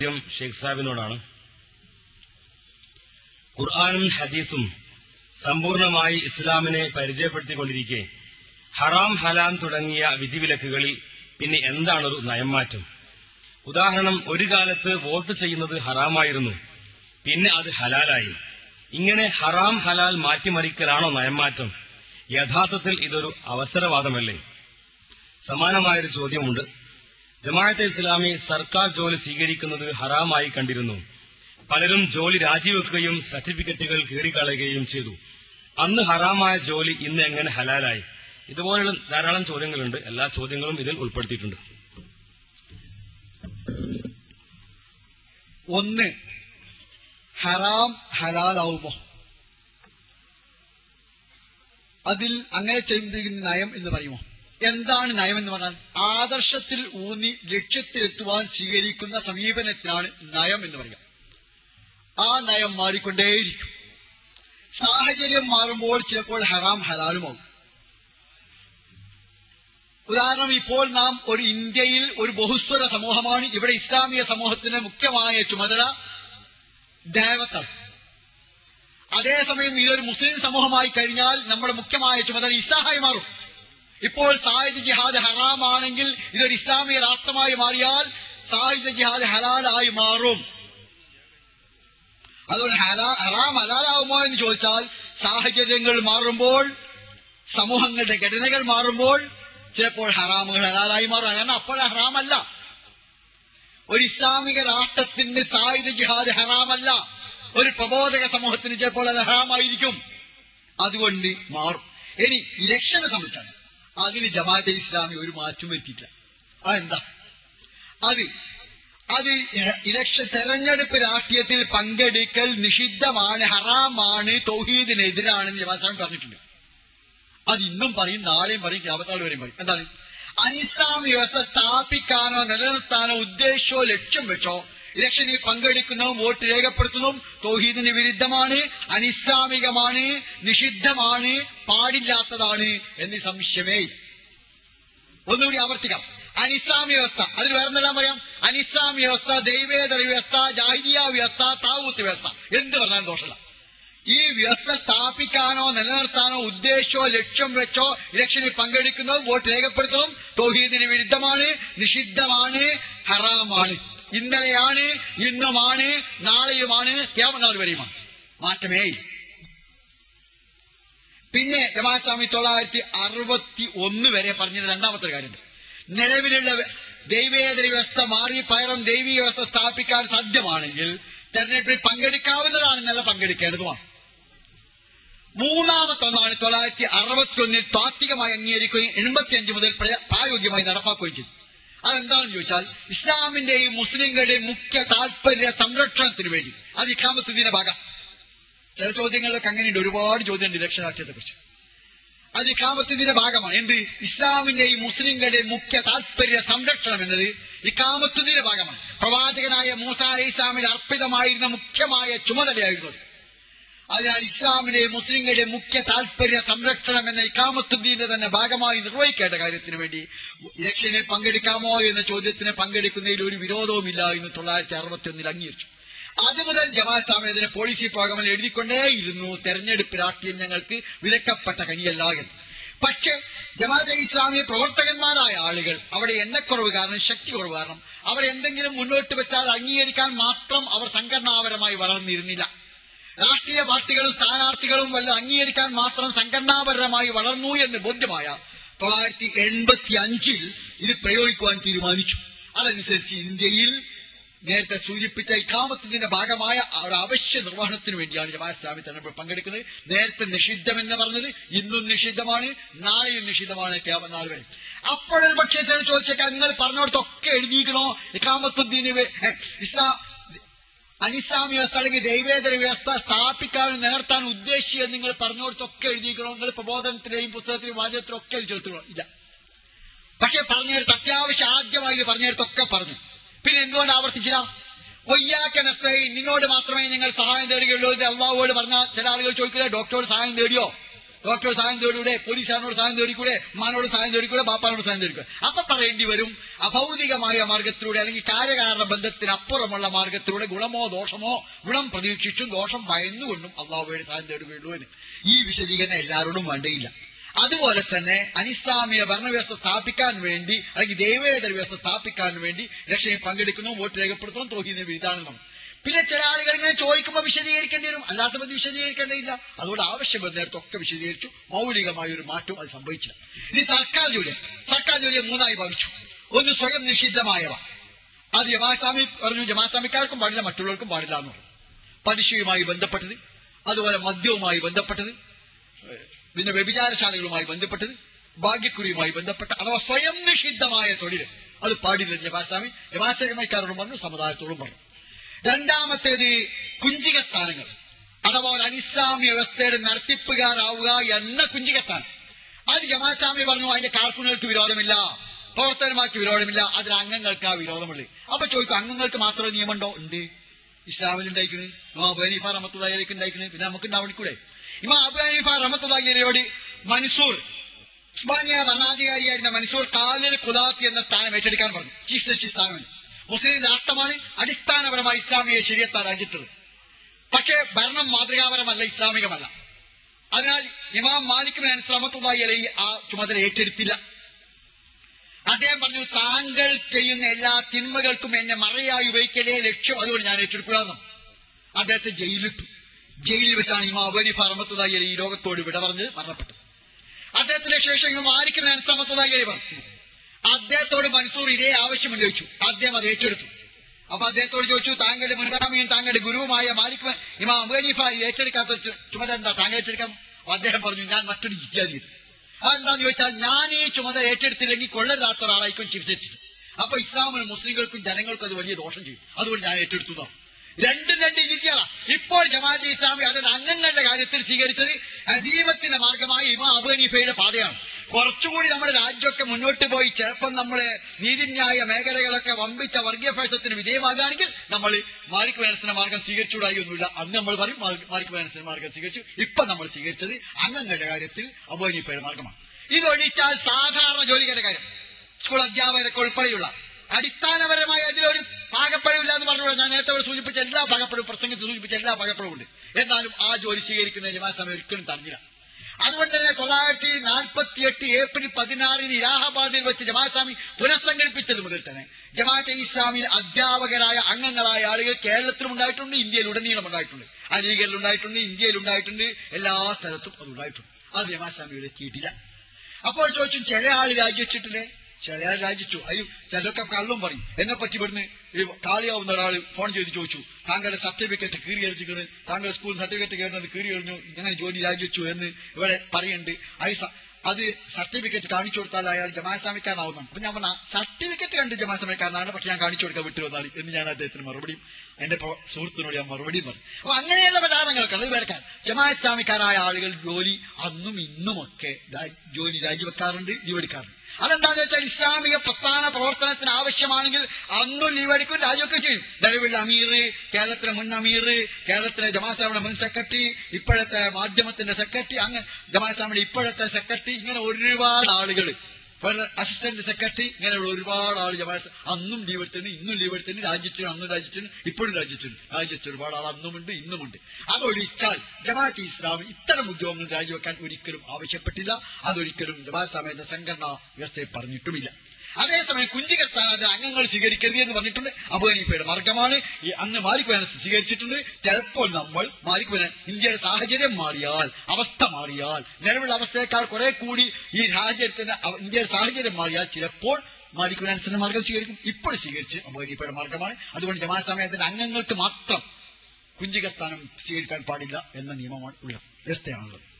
ചോദ്യം ഷെയ്ഖ് സാഹിബിനോടാണ് ഖുർആാനും ഹദീസും സമ്പൂർണമായി ഇസ്ലാമിനെ പരിചയപ്പെടുത്തിക്കൊണ്ടിരിക്കെ ഹറാം ഹലാം തുടങ്ങിയ വിധിവിലക്കുകളിൽ പിന്നെ എന്താണൊരു നയംമാറ്റം ഉദാഹരണം ഒരു കാലത്ത് വോട്ട് ചെയ്യുന്നത് ഹറാമായിരുന്നു പിന്നെ അത് ഹലാലായി ഇങ്ങനെ ഹറാം ഹലാൽ മാറ്റിമറിക്കലാണോ നയംമാറ്റം യഥാർത്ഥത്തിൽ ഇതൊരു അവസരവാദമല്ലേ സമാനമായൊരു ചോദ്യമുണ്ട് ജമാഅത്തെ ഇസ്ലാമി സർക്കാർ ജോലി സ്വീകരിക്കുന്നത് ഹറാമായി കണ്ടിരുന്നു പലരും ജോലി രാജിവെക്കുകയും സർട്ടിഫിക്കറ്റുകൾ കീറിക്കളയുകയും ചെയ്തു അന്ന് ഹറാമായ ജോലി ഇന്ന് എങ്ങനെ ഹലാലായി ഇതുപോലുള്ള ധാരാളം ചോദ്യങ്ങളുണ്ട് എല്ലാ ചോദ്യങ്ങളും ഇതിൽ ഉൾപ്പെടുത്തിയിട്ടുണ്ട് ഒന്ന് ഹറാം ഹലാലാവുമോ അതിൽ അങ്ങനെ ചെയ്യുന്നതിന് നയം എന്ന് പറയുമോ എന്താണ് നയം എന്ന് പറഞ്ഞാൽ ആദർശത്തിൽ ഊന്നി ലക്ഷ്യത്തിലെത്തുവാൻ സ്വീകരിക്കുന്ന സമീപനത്തിനാണ് നയം എന്ന് പറയുക ആ നയം മാറിക്കൊണ്ടേയിരിക്കും സാഹചര്യം മാറുമ്പോൾ ചിലപ്പോൾ ഹറാം ഹലാലുമാകും ഉദാഹരണം ഇപ്പോൾ നാം ഒരു ഇന്ത്യയിൽ ഒരു ബഹുസ്വര സമൂഹമാണ് ഇവിടെ ഇസ്ലാമിക സമൂഹത്തിന്റെ മുഖ്യമായ ചുമതല ദേവത്താണ് അതേസമയം ഇതൊരു മുസ്ലിം സമൂഹമായി കഴിഞ്ഞാൽ നമ്മുടെ മുഖ്യമായ ചുമതല ഇസ്ലാഹായി മാറും ഇപ്പോൾ സായുധ ജിഹാദ് ഹറാമാണെങ്കിൽ ഇതൊരു ഇസ്ലാമിക രാഷ്ട്രമായി മാറിയാൽ സായുധ ജിഹാദ് ഹലാലായി മാറും അതുകൊണ്ട് ഹലാ ഹറാം ഹലാലാവുമോ എന്ന് ചോദിച്ചാൽ സാഹചര്യങ്ങൾ മാറുമ്പോൾ സമൂഹങ്ങളുടെ ഘടനകൾ മാറുമ്പോൾ ചിലപ്പോൾ ഹറാമുകൾ ഹലാലായി മാറും കാരണം അപ്പോൾ ഹറാമല്ല ഒരു ഇസ്ലാമിക രാഷ്ട്രത്തിന് സായുധ ജിഹാദ് ഹറാമല്ല ഒരു പ്രബോധക സമൂഹത്തിന് ചിലപ്പോൾ അത് ഹറാമായിരിക്കും അതുകൊണ്ട് മാറും ഇനി ഇലക്ഷനെ സംബന്ധിച്ചാണ് അതിന് ജമാഅത്തെ ഇസ്ലാമി ഒരു മാറ്റം വരുത്തിയിട്ടില്ല അതെന്താ അത് അത് ഇലക്ഷൻ തെരഞ്ഞെടുപ്പ് രാഷ്ട്രീയത്തിൽ പങ്കെടുക്കൽ നിഷിദ്ധമാണ് ഹറാമാണ് തൗഹീദിനെതിരാണെന്ന് ജമാഅത്ത് ഇസ്ലാമി പറഞ്ഞിട്ടുണ്ട് അത് ഇന്നും പറയും നാളെയും പറയും ക്യാമത്താൾ വരെയും പറയും എന്താണ് അനിസ്ലാമിക വ്യവസ്ഥ സ്ഥാപിക്കാനോ നിലനിർത്താനോ ഉദ്ദേശിച്ചോ ലക്ഷ്യം വെച്ചോ ഇലക്ഷനിൽ പങ്കെടുക്കുന്നതും വോട്ട് രേഖപ്പെടുത്തുന്നതും തൗഹീദിന് വിരുദ്ധമാണ് അനിസ്ലാമികമാണ് നിഷിദ്ധമാണ് പാടില്ലാത്തതാണ് എന്ന് സംശയമേ ഇല്ല. ഒന്നുകൂടി ആവർത്തിക്കാം അനിസ്ലാമിക വ്യവസ്ഥ അതിൽ വേറെന്തെല്ലാം പറയാം അനിസ്ലാമിക വ്യവസ്ഥ ദൈവേതര വ്യവസ്ഥ ജാഹിദിയ വ്യവസ്ഥ താവൂത്ത് വ്യവസ്ഥ എന്ത് പറഞ്ഞാലും ദോഷമില്ല ഈ വ്യവസ്ഥ സ്ഥാപിക്കാനോ നിലനിർത്താനോ ഉദ്ദേശിച്ചോ ലക്ഷ്യം വെച്ചോ ഇലക്ഷനിൽ പങ്കെടുക്കുന്നതും വോട്ട് രേഖപ്പെടുത്തുന്നതും തൗഹീദിന് വിരുദ്ധമാണ് നിഷിദ്ധമാണ് ഹറാമാണ് ഇന്നലെയാണ് ഇന്നുമാണ് നാളെയുമാണ് ക്യാമനാൾ വരെയുമാണ് മാറ്റമേ ഇല്ല. പിന്നെ ജമാസ്വാമി തൊള്ളായിരത്തി അറുപത്തി ഒന്ന് വരെ പറഞ്ഞ രണ്ടാമത്തെ ഒരു കാര്യമുണ്ട് നിലവിലുള്ള വ്യ- ദൈവേതര വ്യവസ്ഥ മാറി പകരം ദൈവിക വ്യവസ്ഥ സ്ഥാപിക്കാൻ സാധ്യമാണെങ്കിൽ തെരഞ്ഞെടുപ്പിൽ പങ്കെടുക്കാവുന്നതാണെന്നല്ല പങ്കെടുക്കേണ്ടതുമാണ് മൂന്നാമത്തെ ഒന്നാണ് തൊള്ളായിരത്തി അറുപത്തി ഒന്നിൽ താത്വികമായി അംഗീകരിക്കുകയും എൺപത്തിയഞ്ച് മുതൽ പ്രയ- പ്രായോഗികമായി നടപ്പാക്കുകയും ചെയ്തു അതെന്താണെന്ന് ചോദിച്ചാൽ ഇസ്ലാമിന്റെയും മുസ്ലിങ്ങളുടെയും മുഖ്യ താല്പര്യ സംരക്ഷണത്തിന് വേണ്ടി അത് ഇഖാമത്തുദ്ദീന്റെ ഭാഗം ചില ചോദ്യങ്ങളിലൊക്കെ അങ്ങനെയുണ്ട് ഒരുപാട് ചോദ്യമുണ്ട് ഇലക്ഷനാക്കിയത്തെ കുറിച്ച് അത് ഇഖാമത്തിന്റെ ഭാഗമാണ് എന്ത് ഇസ്ലാമിന്റെയും മുസ്ലിങ്ങളുടെയും മുഖ്യ താല്പര്യ സംരക്ഷണം എന്നത് ഇഖാമത്തിന്റെ ഭാഗമാണ് പ്രവാചകനായ മൂസ അലൈഹി ഇസ്ലാമിൽ അർപ്പിതമായിരുന്ന മുഖ്യമായ ചുമതലയായിരുന്നു അത്. അതിനാൽ ഇസ്ലാമിന്റെയും മുസ്ലിങ്ങളുടെയും മുഖ്യ താല്പര്യ സംരക്ഷണം എന്ന ഇക്കാമത്തുദ്ദീന്റെ തന്നെ ഭാഗമായി നിർവഹിക്കേണ്ട കാര്യത്തിന് വേണ്ടി ഇലക്ഷനിൽ പങ്കെടുക്കാമോ എന്ന ചോദ്യത്തിന് പങ്കെടുക്കുന്നതിൽ ഒരു വിരോധവുമില്ല എന്ന് തൊള്ളായിരത്തി അറുപത്തി ഒന്നിൽ അംഗീകരിച്ചു അത് മുതൽ ജമാഅത്ത് സ്വാമിയതിനെ പോളിസി പ്രോഗ്രാമിൽ എഴുതിക്കൊണ്ടേയിരുന്നു തെരഞ്ഞെടുപ്പ് രാഷ്ട്രീയം ഞങ്ങൾക്ക് വിലക്കപ്പെട്ട കനിയല്ല എന്ന് പക്ഷേ ജമാഅത്തെ ഇസ്ലാമി പ്രവർത്തകന്മാരായ ആളുകൾ അവിടെ എണ്ണക്കുറവ് കാരണം ശക്തി കുറവ് കാരണം അവർ എന്തെങ്കിലും മുന്നോട്ട് വെച്ചാൽ അംഗീകരിക്കാൻ മാത്രം അവർ സംഘടനാപരമായി വളർന്നിരുന്നില്ല രാഷ്ട്രീയ പാർട്ടികളും സ്ഥാനാർത്ഥികളും വല്ല അംഗീകരിക്കാൻ മാത്രം സംഘടനാപരമായി വളർന്നു എന്ന് ബോധ്യമായ തൊള്ളായിരത്തി എൺപത്തി അഞ്ചിൽ ഇത് പ്രയോഗിക്കുവാൻ തീരുമാനിച്ചു അതനുസരിച്ച് ഇന്ത്യയിൽ നേരത്തെ സൂചിപ്പിച്ച ഇഖാമത്തിന്റെ ഭാഗമായ ഒരു അവശ്യ നിർവഹണത്തിന് വേണ്ടിയാണ് ജമാഅത്ത് ഇസ്ലാമി തെരഞ്ഞെടുപ്പിൽ പങ്കെടുക്കുന്നത് നേരത്തെ നിഷിദ്ധമെന്ന് പറഞ്ഞത് ഇന്നും നിഷിദ്ധമാണ് നാളെയും നിഷിദ്ധമാണ് ക്യാമനാൾ വരെ അപ്പോഴൊരു പക്ഷേ ചില ചോദിച്ചേക്കാം നിങ്ങൾ പറഞ്ഞിടത്തൊക്കെ എഴുതിയിരിക്കണോ ഇഖാമത്തുദ്ദീന് വേ- ഏ, ഇസ്ലാം അനിസ്ലാമിക വ്യവസ്ഥ അല്ലെങ്കിൽ ദൈവേതര വ്യവസ്ഥ സ്ഥാപിക്കാനും നിലനിർത്താൻ ഉദ്ദേശിച്ചത് നിങ്ങൾ പറഞ്ഞിടത്തൊക്കെ എഴുതിയിരിക്കണോ നിങ്ങൾ പ്രബോധനത്തിലെയും പുസ്തകത്തിലും വാചകത്തിലും ഒക്കെ എഴുതി ചേർത്തുക്കണോ ഇല്ല പക്ഷെ പറഞ്ഞെടുത്ത് അത്യാവശ്യം ആദ്യമായി ഇത് പറഞ്ഞെടുത്തൊക്കെ പറഞ്ഞു പിന്നെ എന്തുകൊണ്ട് ആവർത്തിച്ചില്ല ഒയ്യാക്ക നസ്തയും നിന്നോട് മാത്രമേ ഞങ്ങൾ സഹായം തേടുകയുള്ളൂ ഇത് അള്ളാഹുവോട് പറഞ്ഞ ചില ആളുകൾ ചോദിക്കില്ല ഡോക്ടറോട് സഹായം തേടിയോ ഡോക്ടറോട് സഹായം തേടിക്കൂടെ പോലീസുകാരനോട് സഹായം തേടിക്കൂടെ ഉമ്മാനോട് സഹായം തേടിക്കൂടെ ബാപ്പാനോട് സഹായം തേടിക്കൂടെ അപ്പൊ പറയേണ്ടി വരും അഭൗതികമായ മാർഗത്തിലൂടെ അല്ലെങ്കിൽ കാര്യകാരണ ബന്ധത്തിനപ്പുറമുള്ള മാർഗത്തിലൂടെ ഗുണമോ ദോഷമോ ഗുണം പ്രതീക്ഷിച്ചും ദോഷം ഭയന്നുകൊണ്ടും അള്ളാഹുവയുടെ സഹായം തേടുകയുള്ളൂ എന്ന് ഈ വിശദീകരണം എല്ലാവരോടും വേണ്ടയില്ല അതുപോലെ തന്നെ അനിസ്ലാമിക ഭരണവ്യവസ്ഥ സ്ഥാപിക്കാൻ വേണ്ടി അല്ലെങ്കിൽ ദൈവേതര വ്യവസ്ഥ സ്ഥാപിക്കാൻ വേണ്ടി രക്ഷയിൽ പങ്കെടുക്കുന്നു വോട്ട് രേഖപ്പെടുത്തുന്നു തോഹിന്ന് വിധാനം പിന്നെ ചില ആളുകൾ ഇങ്ങനെ ചോദിക്കുമ്പോൾ വിശദീകരിക്കേണ്ടി വരും അല്ലാത്തപ്പോൾ ഇത് വിശദീകരിക്കേണ്ടതില്ല അതുകൊണ്ട് ആവശ്യം വരുന്നിടത്തൊക്കെ വിശദീകരിച്ചു മൗലികമായ ഒരു മാറ്റവും അത് സംഭവിച്ചില്ല ഇനി സർക്കാർ ജോലി സർക്കാർ ജോലിയെ മൂന്നായി ഭാഗിച്ചു ഒന്ന് സ്വയം നിഷിദ്ധമായവ അത് ജമാസ്വാമി പറഞ്ഞു ജമാസ്വാമിക്കാർക്കും പാടില്ല മറ്റുള്ളവർക്കും പാടില്ല എന്ന് പറഞ്ഞു പലിശയുമായി ബന്ധപ്പെട്ടത് അതുപോലെ മദ്യവുമായി ബന്ധപ്പെട്ടത് ഏഹ് പിന്നെ വ്യഭിചാരശാലകളുമായി ബന്ധപ്പെട്ടത് ഭാഗ്യക്കുറിയുമായി ബന്ധപ്പെട്ട അഥവാ സ്വയം നിഷിദ്ധമായ തൊഴിൽ അത് പാടില്ല ജമാസ്വാമി ജമാസമിക്കാരോടും പറഞ്ഞു സമുദായത്തോടും പറഞ്ഞു രണ്ടാമത്തേത് കുഞ്ചിക സ്ഥാനങ്ങൾ അഥവാ ഒരു അനിസ്ലാമ്യ വ്യവസ്ഥയുടെ നടത്തിപ്പുകാരാവുക എന്ന കുഞ്ചിക സ്ഥാനം അത് ജമാസ്വാമി പറഞ്ഞു അതിന്റെ കാർക്കുണുകൾക്ക് വിരോധമില്ല പ്രവർത്തകന്മാർക്ക് വിരോധമില്ല അതിന് അംഗങ്ങൾക്ക് ആ വിരോധമുള്ളത് അപ്പൊ ചോദിക്കും അംഗങ്ങൾക്ക് മാത്രമേ നിയമമുണ്ടോ ഉണ്ട് ഇസ്ലാമിൽ ഉണ്ടായിക്കണ് ഇമാ അബു ഹനീഫ റഹമത്തുള്ളാഹിലേക്ക് ഉണ്ടായിക്കണ് പിന്നെ നമുക്ക് ഉണ്ടാവണിക്കൂടെ ഇമാ അബു ഹനീഫ റഹമത്തുള്ളാഹിയോട് മൻസൂർ ഉസ്മാനിയ ഭരണാധികാരിയായിരുന്ന മൻസൂർ കാലിൽ ഖുദാത്തി എന്ന സ്ഥാനം ഏറ്റെടുക്കാൻ പറഞ്ഞു ചീഫ് ജസ്റ്റിസ് സ്ഥാനം മുസ്ലിം രാഷ്ട്രമാണ് അടിസ്ഥാനപരമായി ഇസ്ലാമിക ശരിയത്ത രാജ്യത്തത് പക്ഷേ ഭരണം മാതൃകാപരമല്ല ഇസ്ലാമികമല്ല അതിനാൽ ഇമാം മാലിക് ബിൻ അനസ് റഹ്മത്തുള്ളാഹി അലൈഹി ആ ചുമതല ഏറ്റെടുത്തില്ല അദ്ദേഹം പറഞ്ഞു താങ്കൾ ചെയ്യുന്ന എല്ലാ തിന്മകൾക്കും എന്നെ മറയായി ഉപയോഗിക്കലേ ലക്ഷ്യം അതുകൊണ്ട് ഞാൻ ഏറ്റെടുക്കുകയെന്നും അദ്ദേഹത്തെ ജയിലിട്ടു ജയിലിൽ വെച്ചാണ് ഇമാം അബനി ഫറമത്തുദായി അലി ഈ ലോകത്തോട് വിട പറഞ്ഞ് മരണപ്പെട്ടത് അദ്ദേഹത്തിന്റെ ശേഷം ഇമാം മാലിക് ബിൻ അനസ് റഹ്മത്തുള്ളാഹി അലൈഹി പറഞ്ഞു അദ്ദേഹത്തോട് മൻസൂർ ഇതേ ആവശ്യം ഉന്നയിച്ചു അദ്ദേഹം അത് ഏറ്റെടുത്തു അപ്പൊ അദ്ദേഹത്തോട് ചോദിച്ചു താങ്കളുടെ മുൻഗാമിയും താങ്കളുടെ ഗുരുവുമായ മാലിക് ബിൻ- ഇമാം അബു ഹനീഫ ഇത് ഏറ്റെടുക്കാത്ത ചു- ചുമതല എന്താ താങ്കൾ ഏറ്റെടുക്കാം അപ്പൊ അദ്ദേഹം പറഞ്ഞു ഞാൻ മറ്റൊരു ജിജ്ഞാതി ചെയ്തു അതെന്താന്ന് ചോദിച്ചാൽ ഞാൻ ഈ ചുമതല ഏറ്റെടുത്തില്ലെങ്കിൽ കൊള്ളരുതാത്ത ഒരാളായിരിക്കും ചീഫ് ജസ്റ്റിസ് അപ്പൊ ഇസ്ലാമിനും മുസ്ലിങ്ങൾക്കും ജനങ്ങൾക്കും അത് വലിയ ദോഷം ചെയ്യും അതുകൊണ്ട് ഞാൻ ഏറ്റെടുത്തു എന്നാണ്. രണ്ടും രണ്ട് രീതിയത ഇപ്പോൾ ജമാഅത്തെ ഇസ്ലാമി അതിന്റെ അംഗങ്ങളുടെ കാര്യത്തിൽ സ്വീകരിച്ചത് അസീമത്തിന്റെ മാർഗമായ ഇമാ അബു ഹനീഫയുടെ പാതയാണ് കുറച്ചുകൂടി നമ്മുടെ രാജ്യമൊക്കെ മുന്നോട്ട് പോയി ചിലപ്പം നമ്മളെ നീതിന്യായ മേഖലകളൊക്കെ വമ്പിച്ച വർഗീയ ഫാഷത്തിന് വിധേയമാകുകയാണെങ്കിൽ നമ്മൾ മാലിക് വേനസിന്റെ മാർഗം സ്വീകരിച്ചുകൂടായി ഒന്നുമില്ല അന്ന് നമ്മൾ പറയും മാലിക് മാലിക് വേനസിന്റെ മാർഗം സ്വീകരിച്ചു ഇപ്പൊ നമ്മൾ സ്വീകരിച്ചത് അംഗങ്ങളുടെ കാര്യത്തിൽ അബു ഹനീഫയുടെ മാർഗമാണ് ഇതൊഴിച്ചാൽ സാധാരണ ജോലികളുടെ കാര്യം സ്കൂൾ അധ്യാപകരൊക്കെ ഉൾപ്പെടെയുള്ള അടിസ്ഥാനപരമായ അതിലൊരു പാകപ്പഴവില്ല എന്ന് പറഞ്ഞുകൂടെ ഞാൻ നേരത്തെ ഇവിടെ സൂചിപ്പിച്ച എല്ലാ പാകപ്പഴവും പ്രസംഗത്തിൽ സൂചിപ്പിച്ച എല്ലാ പാകപ്പഴവും ഉണ്ട് എന്നാലും ആ ജോലി സ്വീകരിക്കുന്ന ജമാസമയം ഒരിക്കലും തടഞ്ഞില്ല അതുകൊണ്ട് തന്നെ തൊള്ളായിരത്തി നാൽപ്പത്തി എട്ട് ഏപ്രിൽ പതിനാറിന് ഇലാഹാബാദിൽ വെച്ച് ജമാസ്വാമി പുനഃസംഘടിപ്പിച്ചത് മുതൽ തന്നെ ജമാഅത്തെ ഇസ്ലാമിൽ അധ്യാപകരായ അംഗങ്ങളായ ആളുകൾ കേരളത്തിലും ഉണ്ടായിട്ടുണ്ട് ഇന്ത്യയിൽ ഉടനീളം ഉണ്ടായിട്ടുണ്ട് അലീഗറിൽ ഉണ്ടായിട്ടുണ്ട് ഇന്ത്യയിൽ ഉണ്ടായിട്ടുണ്ട് എല്ലാ സ്ഥലത്തും അത് ഉണ്ടായിട്ടുണ്ട് അത് ജമാസ്വാമിയുടെ എത്തിയിട്ടില്ല അപ്പോൾ ചോദിച്ചു ചില ആള് രാജിവെച്ചിട്ടില്ലേ ചില ആൾ രാജിച്ചു അതിൽ ചിലരൊക്കെ കള്ളും പറയും എന്നെ പറ്റി ഇവിടുന്ന് ഈ കാളിയാവുന്ന ഒരാൾ ഫോൺ ചെയ്ത് ചോദിച്ചു താങ്കളുടെ സർട്ടിഫിക്കറ്റ് കീറി എഴുതിക്കണ് താങ്കളുടെ സ്കൂൾ സർട്ടിഫിക്കറ്റ് കയറുന്നത് കീറി എറിഞ്ഞു ഇങ്ങനെ ജോലി രാജിവെച്ചു എന്ന് ഇവിടെ പറയുന്നുണ്ട് അത് സ- അത് സർട്ടിഫിക്കറ്റ് കാണിച്ചു കൊടുത്താൽ അയാൾ ജമാസ്വാമിക്കാരനാവുന്നു അപ്പൊ ഞാൻ പറഞ്ഞ സർട്ടിഫിക്കറ്റ് കണ്ട് ജമാസ്വാമിക്കാരനാണ് പക്ഷെ ഞാൻ കാണിച്ചു കൊടുക്കാൻ വിട്ടു വന്നാൽ എന്ന് ഞാൻ അദ്ദേഹത്തിന് മറുപടിയും എന്റെ പ്രോ- സുഹൃത്തിനോട് ഞാൻ മറുപടിയും പറഞ്ഞു അപ്പൊ അങ്ങനെയുള്ള പദാർത്ഥങ്ങൾക്ക് അത് വരക്കാൻ ജമാസ്വാമിക്കാരായ ആളുകൾ ജോലി അന്നും ഇന്നുമൊക്കെ രാ- ജോലി രാജിവെക്കാറുണ്ട് ലീവെടുക്കാറുണ്ട് അതെന്താന്ന് വെച്ചാൽ ഇസ്ലാമിക പ്രസ്ഥാന പ്രവർത്തനത്തിന് ആവശ്യമാണെങ്കിൽ അന്നും ലീവെടുക്കും രാജിവെക്കെ ചെയ്യും നിലവിലുള്ള അമീർ കേരളത്തിലെ മുൻ അമീർ കേരളത്തിലെ ജമാസ്ലാമിയുടെ മുൻ സെക്രട്ടറി ഇപ്പോഴത്തെ മാധ്യമത്തിന്റെ സെക്രട്ടറി അങ്ങനെ ജമാസ്ലാമിയുടെ ഇപ്പോഴത്തെ സെക്രട്ടറി ഇങ്ങനെ ഒരുപാട് ആളുകൾ അസിസ്റ്റന്റ് സെക്രട്ടറി ഇങ്ങനെയുള്ള ഒരുപാട് ആൾ ജമാഅത്ത് അന്നും ലീവ് എടുത്തിന് ഇന്നും ലീവ് എടുത്തിന് രാജ്യത്തിന് അന്നും രാജ്യത്തിന് ഇപ്പോഴും രാജ്യത്തിന് രാജ്യത്ത് ഒരുപാട് ആൾ അന്നുമുണ്ട് ഇന്നുമുണ്ട് അതൊഴിച്ചാൽ ജമാഅത്ത് ഇസ്ലാം ഇത്തരം ഉദ്യോഗങ്ങൾ രാജിവെക്കാൻ ഒരിക്കലും ആവശ്യപ്പെട്ടില്ല അതൊരിക്കലും ജമാഅത്ത് സമയത്തെ സംഘടനാ വ്യവസ്ഥയെ പറഞ്ഞിട്ടുമില്ല അതേസമയം കുഞ്ചിക സ്ഥാനത്ത് അംഗങ്ങൾ സ്വീകരിക്കരുത് എന്ന് പറഞ്ഞിട്ടുണ്ട് അബുഹനീഫയുടെ മാർഗമാണ് ഈ അന്ന് മാലിക് വേനസ് സ്വീകരിച്ചിട്ടുണ്ട് ചിലപ്പോൾ നമ്മൾ മാലിക് വേന ഇന്ത്യയുടെ സാഹചര്യം മാറിയാൽ അവസ്ഥ മാറിയാൽ നിലവിലുള്ള അവസ്ഥയേക്കാൾ കുറെ കൂടി ഈ രാജ്യത്തിന്റെ അവ- ഇന്ത്യയുടെ സാഹചര്യം മാറിയാൽ ചിലപ്പോൾ മാലിക് വേനസിന്റെ മാർഗം സ്വീകരിക്കും ഇപ്പോൾ സ്വീകരിച്ച് അബുഹനീഫയുടെ മാർഗമാണ് അതുകൊണ്ട് ജമാ സമയത്തിന്റെ അംഗങ്ങൾക്ക് മാത്രം കുഞ്ചിക സ്ഥാനം സ്വീകരിക്കാൻ പാടില്ല എന്ന നിയമമാണ് ഉള്ളത് വ്യവസ്ഥയാണുള്ളത്